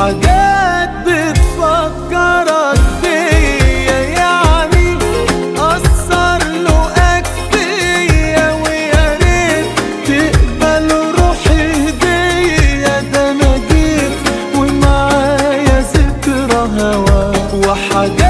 وحاجات بتفكرك بيا يعني أثر لقاك فيا ويا ريت تقبل روحي هدية ده أنا جيت ومعايا ذكرى هوا وحاجات